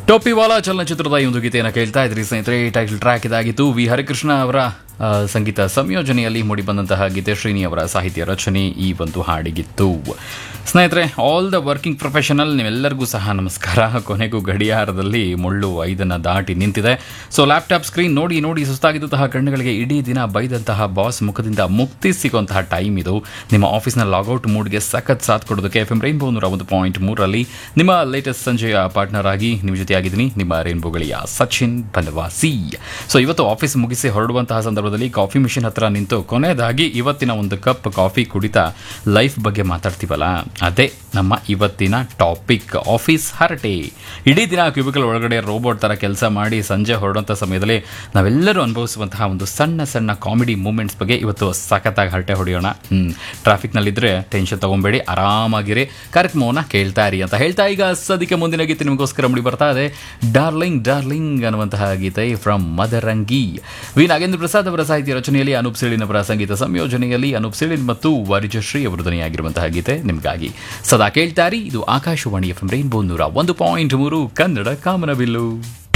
ಟೋಪಿವಾಲಾ ಚಲನಚಿತ್ರದ ಈ ಒಂದು ಗೀತೆಯನ್ನು ಕೇಳ್ತಾ ಇದ್ರಿ ಸ್ನೇಹಿತರೆ ಟೈಟಲ್ ಟ್ರ್ಯಾಕ್ ಇದಾಗಿತ್ತು ವಿ ಹರಿಕೃಷ್ಣ ಅವರ ಆ, ಸಂಗೀತ ಸಂಯೋಜನೆಯಲ್ಲಿ ಮೂಡಿಬಂದಂತಹ ಗೀತೆ ಶ್ರೀನಿ ಅವರ ಸಾಹಿತ್ಯ ರಚನೆ ಈ ಒಂದು ಹಾಡಿಗಿತ್ತು ಸ್ನೇಹಿತರೆ ಆಲ್ ದ ವರ್ಕಿಂಗ್ ಪ್ರೊಫೆಷನಲ್ ನೀವೆಲ್ಲರಿಗೂ ಸಹ ನಮಸ್ಕಾರ ಕೊನೆಗೂ ಗಡಿಯಾರದಲ್ಲಿ ಮುಳ್ಳು ಐದನ್ನು ದಾಟಿ ನಿಂತಿದೆ ಸೊ ಲ್ಯಾಪ್ಟಾಪ್ ಸ್ಕ್ರೀನ್ ನೋಡಿ ನೋಡಿ ಸುಸ್ತಾಗಿದ್ದಂತಹ ಕಣ್ಣುಗಳಿಗೆ ಇಡೀ ದಿನ ಬೈದಂತಹ ಬಾಸ್ ಮುಖದಿಂದ ಮುಕ್ತಿ ಸಿಗುವಂತಹ ಟೈಮ್ ಇದು ನಿಮ್ಮ ಆಫೀಸ್ನ ಲಾಗೌಟ್ ಮೂಡ್ಗೆ ಸಖತ್ ಸಾಥ್ ಕೊಡೋದಕ್ಕೆ ಎಫ್ ಎಂ ರೈನ್ಬೋ ನೂರ ಒಂದು ಪಾಯಿಂಟ್ ಮೂರರಲ್ಲಿ ನಿಮ್ಮ ಲೇಟೆಸ್ಟ್ ಸಂಜೆಯ ಪಾರ್ಟ್ನರ್ ಆಗಿ ನಿಮ್ಮ ಜೊತೆಯಾಗಿದ್ದೀನಿ ನಿಮ್ಮ ರೈನ್ಬೋ ಗಳಿಯ ಸಚಿನ್ ಬನವಾಸಿ ಸೊ ಇವತ್ತು ಆಫೀಸ್ ಮುಗಿಸಿ ಹೊರಡುವಂತಹ ಸಂದರ್ಭದಲ್ಲಿ ಕಾಫಿ ಮಿಷಿನ್ ಹತ್ರ ನಿಂತು ಕೊನೆಯದಾಗಿ ಇವತ್ತಿನ ಒಂದು ಕಪ್ ಕಾಫಿ ಕುಡಿತಾ ಲೈಫ್ ಬಗ್ಗೆ ಮಾತಾಡ್ತೀವಲ್ಲ ಅದೇ ನಮ್ಮ ಇವತ್ತಿನ ಟಾಪಿಕ್ ಆಫೀಸ್ ಹರಟೆ ಇಡೀ ದಿನ ಕ್ಯೂಬಿಕಲ್ ಒಳಗಡೆ ರೋಬೋಟ್ ಥರ ಕೆಲಸ ಮಾಡಿ ಸಂಜೆ ಹೊರಡುವಂಥ ಸಮಯದಲ್ಲಿ ನಾವೆಲ್ಲರೂ ಅನುಭವಿಸುವಂತಹ ಒಂದು ಸಣ್ಣ ಸಣ್ಣ ಕಾಮಿಡಿ ಮೂಮೆಂಟ್ಸ್ ಬಗ್ಗೆ ಇವತ್ತು ಸಖತ್ತಾಗಿ ಹರಟೆ ಹೊಡೆಯೋಣ ಹ್ಞೂ ಟ್ರಾಫಿಕ್ನಲ್ಲಿದ್ದರೆ ಟೆನ್ಷನ್ ತೊಗೊಬೇಡಿ ಆರಾಮಾಗಿರಿ ಕಾರ್ಯಕ್ರಮವನ್ನು ಕೇಳ್ತಾ ಇರಿ ಅಂತ ಹೇಳ್ತಾ ಈಗ ಸದ್ಯಕ್ಕೆ ಮುಂದಿನ ಗೀತೆ ನಿಮಗೋಸ್ಕರ ಮುಡಿ ಬರ್ತಾ ಇದೆ ಡಾರ್ಲಿಂಗ್ ಡಾರ್ಲಿಂಗ್ ಅನ್ನುವಂತಹ ಗೀತೆ ಫ್ರಮ್ ಮದರಂಗಿ ವಿ ನಾಗೇಂದ್ರ ಪ್ರಸಾದ್ ಅವರ ಸಾಹಿತ್ಯ ರಚನೆಯಲ್ಲಿ ಅನೂಪ್ ಸಿಳಿನ್ ಅವರ ಸಂಗೀತ ಸಂಯೋಜನೆಯಲ್ಲಿ ಅನೂಪ್ ಸಿಳಿನ್ ಮತ್ತು ವರಿಜಶ್ರೀ ಅವರು ಧ್ವನಿಯಾಗಿರುವಂತಹ ಗೀತೆ ನಿಮಗಾಗಿ ಸದಾ ಕೇಳ್ತಾರಿ ಇದು ಆಕಾಶವಾಣಿ ಎಫ್ ರೈನ್ಬೋ ನೂರ ಒಂದು ಪಾಯಿಂಟ್ ಮೂರು ಕನ್ನಡ ಕಾಮನಬಿಲ್ಲು